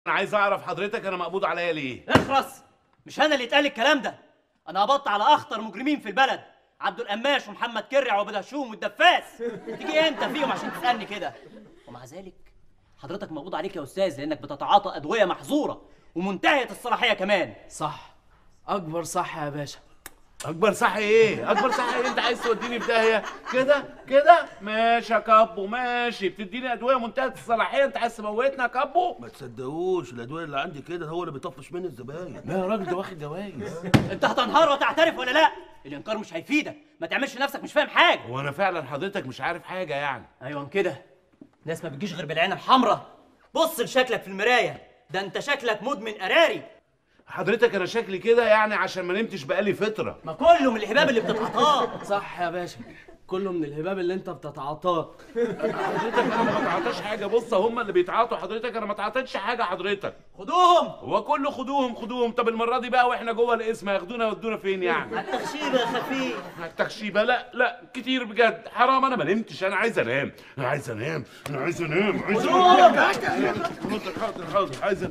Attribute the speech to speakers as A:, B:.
A: انا عايز اعرف حضرتك انا مقبوض عليا ليه
B: اخرس مش انا اللي اتقال الكلام ده انا قبضت على اخطر مجرمين في البلد عبد القماش ومحمد كرع وابو دهشوم والدفاس تيجي انت فيهم عشان تسالني كده ومع ذلك حضرتك مقبوض عليك يا استاذ لانك بتتعاطى ادويه محظوره ومنتهيه الصلاحيه كمان
C: صح اكبر صح يا باشا
A: اكبر صح ايه اكبر صح ايه انت عايز توديني في داهيه كده كده ماشي يا كابو ماشي بتديني ادويه منتهيه الصلاحيه انت عايز تموتنا يا كابو
D: ما تصدقوش الادويه اللي عندي كده هو اللي بيطفش مني الزباين
A: لا يا راجل ده واخد جوايز
B: انت هتنهار وتعترف ولا لا الانكار مش هيفيدك ما تعملش نفسك مش فاهم حاجه
A: هو انا فعلا حضرتك مش عارف حاجه يعني
B: ايوه كده ناس ما بتجيش غير بالعين الحمراء بص لشكلك في المرايه ده انت شكلك مدمن قراري
A: حضرتك انا شكلي كده يعني عشان ما نمتش بقالي فتره
B: ما كله من الحباب اللي بتتعاطاه
C: صح يا باشا كله من الهباب اللي انت بتتعاطاه
A: حضرتك انا ما بتعاطاش حاجه بص هم اللي بيتعاطوا حضرتك انا ما تعاطيتش حاجه حضرتك
B: خدوهم
A: هو كله خدوهم خدوهم طب المره دي بقى واحنا جوه القسم هياخدونا يودونا فين يعني
B: على التخشيبه يا خفيف
A: التخشيبه لا لا كتير بجد حرام انا ما نمتش انا عايز انام انا عايز انام انا عايز انام عايز انام حاضر حاضر حاضر عايز